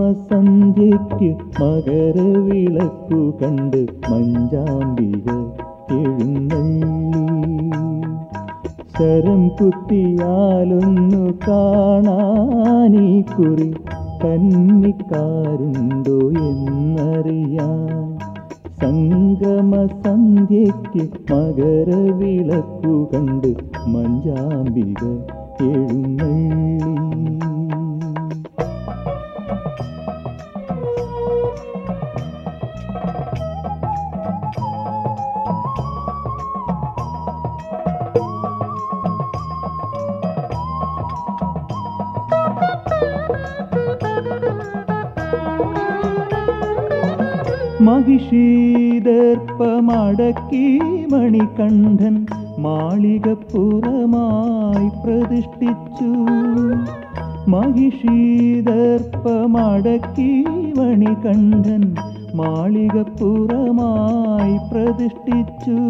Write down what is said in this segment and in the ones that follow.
സന്ധ്യയ്ക്ക് മകരവിളക്കു കണ്ട് മഞ്ചാമ്പിക എഴുന്നള്ളി ശരം കുത്തിയാലൊന്നു കാണാനീ കുറി കന്നിക്കാരുണ്ടോ എന്നറിയാൻ സംഗമ സന്ധ്യയ്ക്ക് മകരവിളക്കു കണ്ട് മഞ്ചാമ്പിക എഴുന്നള്ളി മഹിഷീദർപ്പമടക്കി മണികണ്ഠൻ മാളികപ്പുറമായി പ്രതിഷ്ഠിച്ചു മഹിഷീദർപ്പമടക്കി മണികണ്ഠൻ മാളികപ്പുറമായി പ്രതിഷ്ഠിച്ചു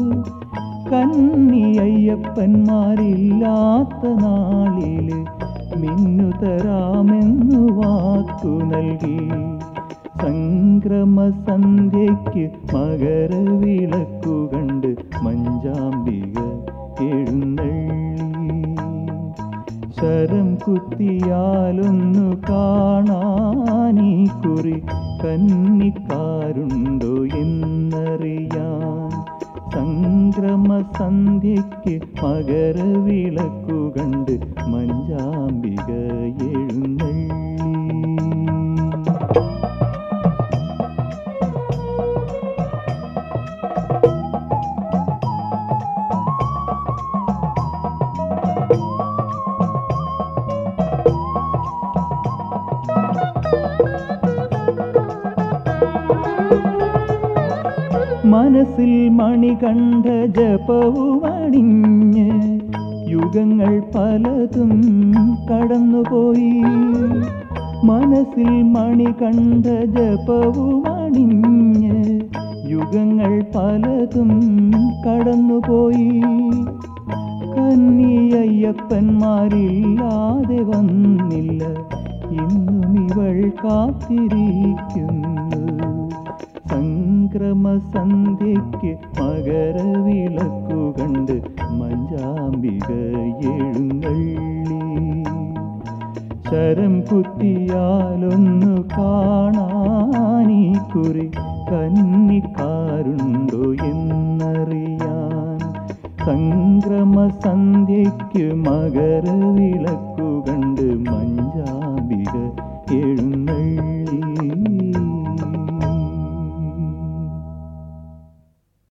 കന്നിയയ്യപ്പന്മാരില്ലാത്ത നാളില് മിന്നുതരാമെന്നു വാക്കു നൽകി സംക്രമ സന്ധ്യയ്ക്ക് മകരവിളക്കു കണ്ട് മഞ്ചാമ്പിക എഴുന്നള്ളി ശരം കുത്തിയാലൊന്നു കാണാനീ കുറി കന്നിക്കാരുണ്ടോ എന്നറിയാൻ സംക്രമ സന്ധ്യയ്ക്ക് മകരവിളക്കു കണ്ട് മഞ്ചാമ്പിക എഴുന്നള്ളി മനസ്സിൽ മണികണ്ഠ ജപവുമണിഞ്ഞ് യുഗങ്ങൾ പലതും കടന്നുപോയി മനസ്സിൽ മണികണ്ഠ ജപവുമണിഞ്ഞ് യുഗങ്ങൾ പലതും കടന്നുപോയി കന്നിയയ്യപ്പന്മാരില്ലാതെ വന്നില്ല ഇന്നും ഇവൾ കാത്തിരിക്കുന്നു സംക്രമ സന്ധ്യയ്ക്ക് മകരവിളക്കു കണ്ട് മഞ്ചാമ്പിക എഴുന്നള്ളി ശരം കുത്തിയാലൊന്നു കാണാനീ കുറി കന്നിക്കാരുണ്ടോ എന്നറിയാൻ സംക്രമ സന്ധ്യയ്ക്ക് മകരവിളക്ക്